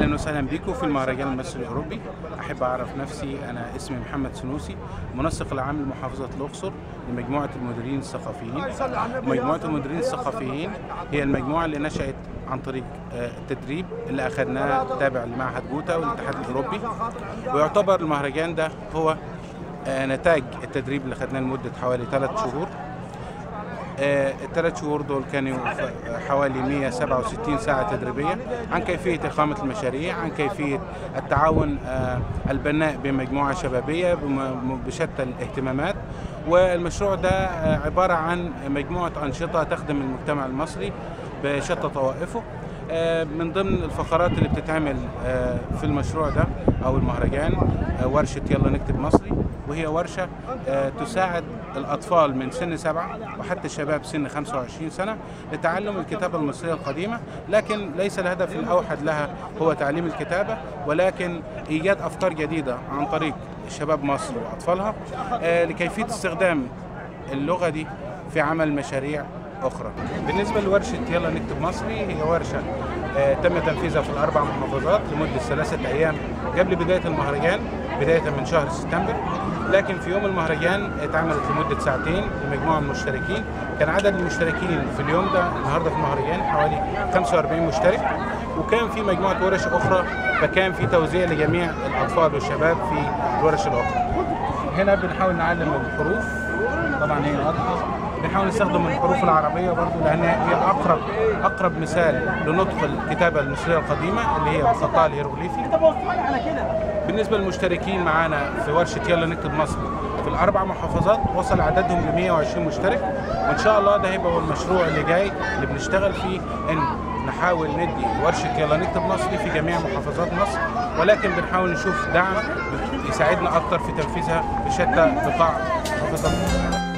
اهلا وسهلا بكم في المهرجان المصري الاوروبي احب اعرف نفسي انا اسمي محمد سنوسي منسق العام لمحافظه الاقصر لمجموعه المديرين الثقافيين مجموعه المديرين الثقافيين هي المجموعه اللي نشات عن طريق آه، التدريب اللي اخذناه تابع لمعهد جوتا والاتحاد الاوروبي ويعتبر المهرجان ده هو آه، نتاج التدريب اللي خدناه لمده حوالي ثلاث شهور آه، الثلاث شهور دول كانوا ف- حوالي 167 ساعة تدريبية عن كيفية إقامة المشاريع عن كيفية التعاون آه، البناء بمجموعة شبابية بم- بشتى الاهتمامات والمشروع ده آه، عبارة عن مجموعة أنشطة تخدم المجتمع المصري بشتى طوائفه آه، من ضمن الفقرات اللي بتتعمل آه، في المشروع ده أو المهرجان آه، ورشة يلا نكتب مصري وهي ورشة آه، تساعد الأطفال من سن سبعة وحتى الشباب سن 25 سنة لتعلم الكتابة المصرية القديمة لكن ليس الهدف الأوحد لها هو تعليم الكتابة ولكن إيجاد أفكار جديدة عن طريق شباب مصر وأطفالها آه، لكيفية استخدام اللغة دي في عمل مشاريع أخرى بالنسبة لورشة يلا نكتب مصري هي ورشة آه، تم تنفيذها في الأربع محافظات لمدة ثلاثة أيام قبل بداية المهرجان بداية من شهر سبتمبر لكن في يوم المهرجان اتعملت لمدة ساعتين لمجموعة من المشتركين كان عدد المشتركين في اليوم ده النهاردة في المهرجان حوالي 45 مشترك وكان في مجموعة ورش أخرى فكان في توزيع لجميع الأطفال والشباب في الورش الأخرى هنا بنحاول نعلم الحروف طبعا هي واضحه بنحاول نستخدم الحروف العربيه برضو لان هي اقرب اقرب مثال لنطق الكتابه المصريه القديمه اللي هي بخطها الهيروغليفي بالنسبه للمشتركين معانا في ورشه يلا نكتب مصر في الاربع محافظات وصل عددهم ل 120 مشترك وان شاء الله ده هيبقى هو المشروع اللي جاي اللي بنشتغل فيه ان نحاول ندي ورشه يلا نكتب مصري في جميع محافظات مصر ولكن بنحاول نشوف دعم يساعدنا اكتر في تنفيذها في شتى بقاع محافظات مصر